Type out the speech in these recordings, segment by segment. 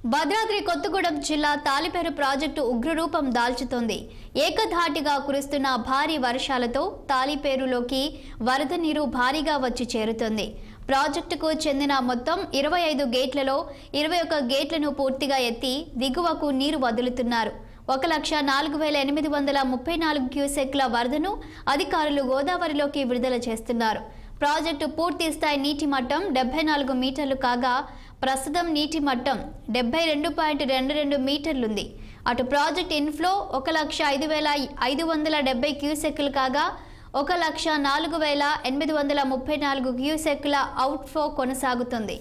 భద్రాద్రి కొత్తగూడెం జిల్లా తాలిపేరు ప్రాజెక్టు ఉగ్రరూపం దాల్చుతోంది ఏకధాటిగా కురుస్తున్న భారీ వర్షాలతో తాలిపేరులోకి వరద నీరు భారీగా వచ్చి చేరుతుంది ప్రాజెక్టుకు చెందిన మొత్తం ఇరవై ఐదు గేట్లలో ఇరవై ఒక్క గేట్లను పూర్తిగా ఎత్తి దిగువకు నీరు వదులుతున్నారు ఒక లక్ష నాలుగు వేల ఎనిమిది వందల ముప్పై నాలుగు క్యూసెక్ల వరదను అధికారులు గోదావరిలోకి విడుదల చేస్తున్నారు ప్రాజెక్టు పూర్తి స్థాయి నీటి మట్టం డెబ్బై నాలుగు మీటర్లు కాగా ప్రస్తుతం నీటి మట్టం డెబ్బై రెండు పాయింట్ రెండు రెండు మీటర్లుంది అటు ప్రాజెక్ట్ ఇన్ఫ్లో ఒక లక్ష ఐదు వేల ఐదు వందల డెబ్బై క్యూసెక్లు కాగా ఒక లక్ష నాలుగు వేల ఎనిమిది వందల ముప్పై నాలుగు క్యూసెక్ల అవుట్ఫ్లో కొనసాగుతుంది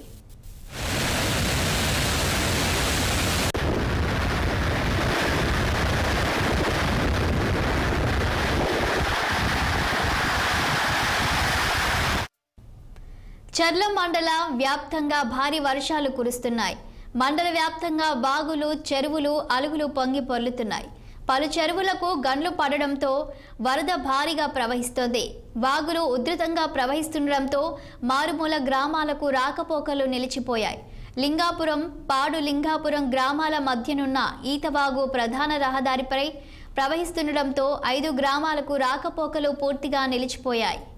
చర్ల మండల వ్యాప్తంగా భారీ వర్షాలు కురుస్తున్నాయి మండల వ్యాప్తంగా బాగులు చెరువులు అలుగులు పొంగి పొర్లుతున్నాయి పలు చెరువులకు గండ్లు పడడంతో వరద భారీగా ప్రవహిస్తోంది వాగులు ఉధృతంగా ప్రవహిస్తుండటంతో మారుమూల గ్రామాలకు రాకపోకలు నిలిచిపోయాయి లింగాపురం పాడు లింగాపురం గ్రామాల మధ్యనున్న ఈతవాగు ప్రధాన రహదారిపై ప్రవహిస్తుండటంతో ఐదు గ్రామాలకు రాకపోకలు పూర్తిగా నిలిచిపోయాయి